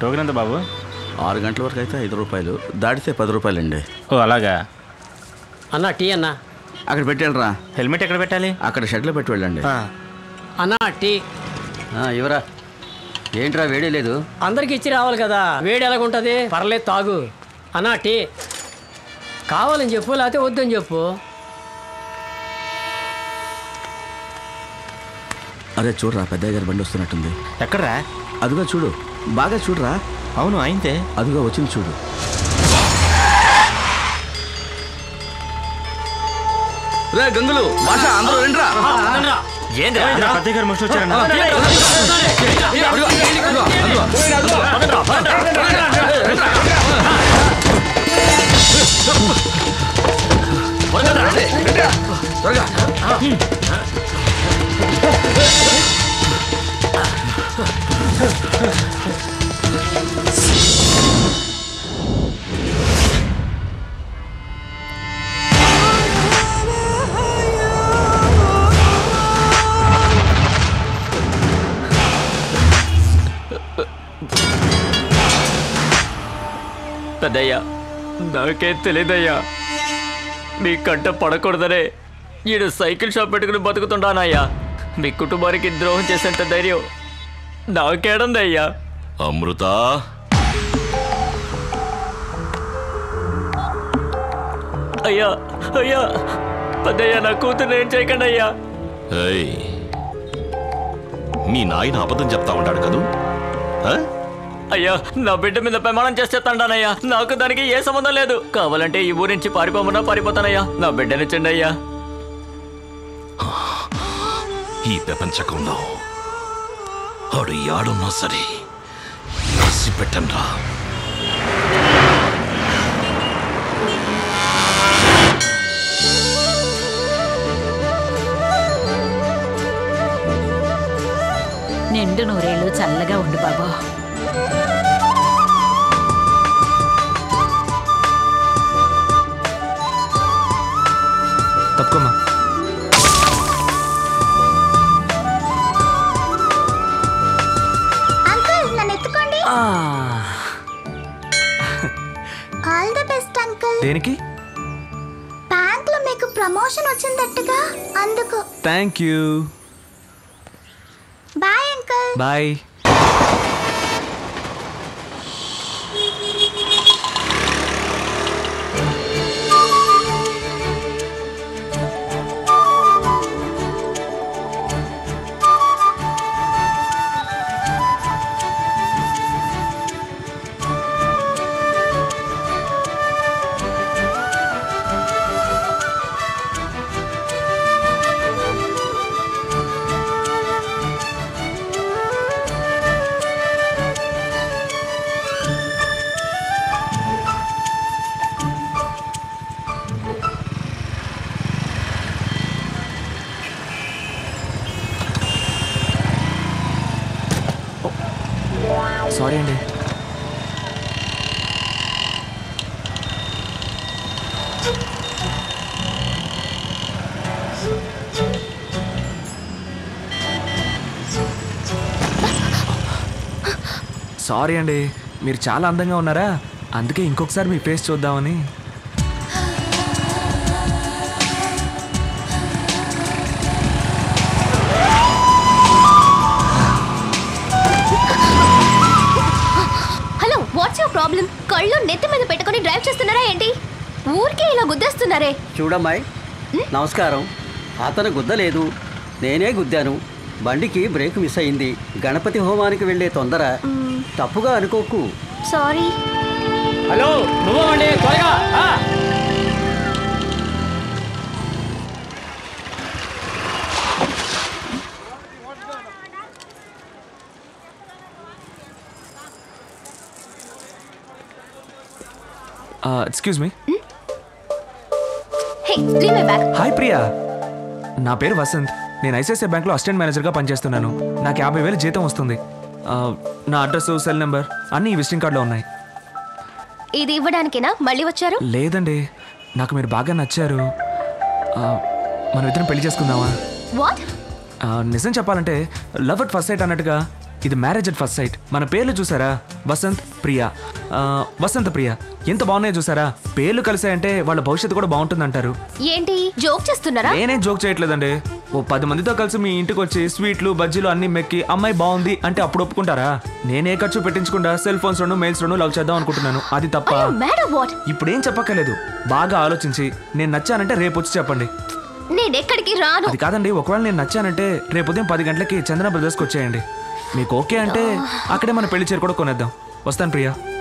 Token ఎంత బాబు ఆరు గంటల వరకు అయితే ఐదు రూపాయలు దాటితే పది రూపాయలండి ఓ అలాగా అన్నా టీ అన్నా అక్కడ పెట్టాడురా హెల్మెట్ ఎక్కడ పెట్టాలి అక్కడ షెడ్లో పెట్టి వెళ్ళండి అన్నా టీ ఇవరా ఏంట్రా వేడి లేదు అందరికి ఇచ్చి రావాలి కదా వేడి ఎలాగుంటుంది పర్లేదు తాగు అన్నా టీ కావాలని చెప్పు లేకపోతే వద్దని చెప్పు అరే చూడరా పెద్దయ్య గారి బండి వస్తున్నట్టుంది ఎక్కడరా అదిగో చూడు బాగా చూడరా అవును అయితే అదిగో వచ్చింది చూడు రే గంగులు భాష అందరూ రండిరా ఏంద్రా పెద్ద గారు మనిషి వచ్చారన్న పెద్దయ్యా నాకేం తెలియదయ్యా మీ కంట పడకూడదనే ఈడు సైకిల్ షాప్ పెట్టుకుని బతుకుతుంటానయ్యా మీ కుటుంబానికి ద్రోహం చేసేంత ధైర్యం నాకేడందయ్యా అమృత అయ్యా అయ్యా పెద్దయ్యా నా కూతురు ఏం చేయకండి అయ్యా ఏయ్ మీ నాయన అబద్ధం చెప్తా ఉంటాడు కదూ ఆ? అయ్యా నా బిడ్డ మీద ప్రమాణం చేసేస్తాడానయ్యా నాకు దానికి ఏ సంబంధం లేదు కావాలంటే ఈ ఊరి నుంచి పారిపోమన్నా పారిపోతానయ్యా నా బిడ్డనిచ్చండి అయ్యా ఈ ప్రపంచకంలో ఆడు యాడున్నా సరే రాసి పెట్టండ్రా నిండు నూరేళ్ళు చల్లగా ఉండు బాబు తప్పుకోమ్మా అంకుల్ నన్ను ఎత్తుకోండి ఆల్ ది బెస్ట్ అంకుల్ దేనికి బ్యాంక్ లో మీకు ప్రమోషన్ వచ్చిందట్టుగా అందుకు thank you bye uncle bye sorry అండి సారీ అండి మీరు చాలా అందంగా ఉన్నారా అందుకే ఇంకొకసారి మీ ఫేస్ చూద్దామని హలో వాట్స్ యువర్ ప్రాబ్లం కళ్ళు నెత్తి మీద పెట్టుకొని డ్రైవ్ చేస్తున్నారా ఏంటి ఊరికే ఇలా గుద్దేస్తున్నారే చూడమ్మాయి నమస్కారం అతను గుద్దలేదు నేనే గుద్దాను బండికి బ్రేక్ మిస్ అయింది గణపతి హోమానికి వెళ్ళే తొందర తప్పుగా అనుకోకు సారీ హలో నువ్వండి త్వరగా ఆ. Excuse me hey leave my bag hi Priya నా పేరు వసంత్ నేను ఐసిఐసిఐ బ్యాంక్లో అసిస్టెంట్ మేనేజర్గా పనిచేస్తున్నాను నాకు యాభై వేలు జీతం వస్తుంది ఆ, నా అడ్రస్ సెల్ నెంబర్ అన్నీ ఈ విజిటింగ్ కార్డులో ఉన్నాయి ఇది ఇవ్వడానికేనా మళ్ళీ వచ్చారు లేదండి నాకు మీరు బాగా నచ్చారు ఆ, మనం ఇద్దరం పెళ్లి చేసుకుందామా వాట్ ఆ, నిజం చెప్పాలంటే లవ్ అట్ ఫస్ట్ సైట్ అన్నట్టుగా ఇది మ్యారేజ్ అట్ ఫస్ట్ సైట్ మన పేర్లు చూసారా వసంత్ ప్రియా ఆ, వసంత ప్రియ ఎంత బాగున్నాయో చూసారా పేర్లు కలిసాయంటే వాళ్ళ భవిష్యత్తు కూడా బాగుంటుందంటారు ఏంటి జోక్ చేస్తున్నారా నేనేం జోక్ చేయట్లేదండి ఓ పది మందితో కలిసి మీ ఇంటికి వచ్చి స్వీట్లు బజ్జీలు అన్ని మెక్కి అమ్మాయి బాగుంది అంటే అప్పుడు ఒప్పుకుంటారా నేనే ఖర్చు పెట్టించకుండా సెల్ ఫోన్స్ లోను మెయిల్స్ లోను లవ్ చేద్దాం అనుకుంటున్నాను అది తప్ప మ్యాడ్ వాట్ ఇప్పుడేం చెప్పక్కర్లేదు బాగా ఆలోచించి నేను నచ్చానంటే రేపు వచ్చి చెప్పండి నేను ఎక్కడికి రాను అది కాదండి ఒకవేళ నేను నచ్చానంటే రేపు ఉదయం పది గంటలకి చందన బ్రదర్స్కి వచ్చేయండి మీకు ఓకే అంటే అక్కడే మన పెళ్లి చీర కూడా కొనేద్దాం వస్తాను ప్రియా